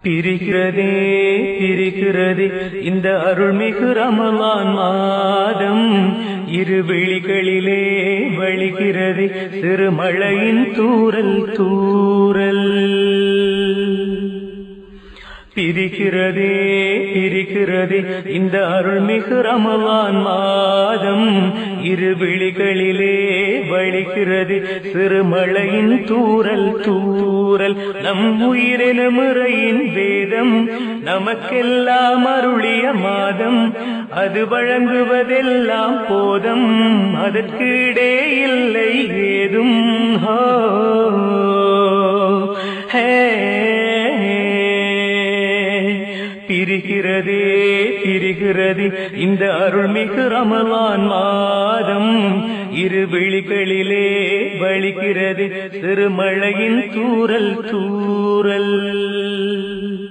பிரிக்கிறதே பிரிக்கிறதே இந்த அருள்மிகு ரமலான் மாதம் இரு விழிகளிலே வழிகிறது சிறுமழையின் தூரல் தூரல் பிரிக்கிறதே பிரிக்கிறதே இந்த அருள்மிகு ரமலான் மாதம் இரு விழிகளிலே வழிகிறது சிறுமழையின் தூரல் தூரல் நம் உயிரென முறையின் வேதம் நமக்கெல்லாம் அருளிய மாதம் அது வழங்குவதெல்லாம் போதம் அதற்கிடே இல்லை ஏதும் ஹோ ஹே பிரிகிறதே பிரிகிறது இந்த அருள்மிகு ரமலான் மாதம் இரு விழிகளிலே வழிகிறது சிறுமழையின் தூரல் தூரல்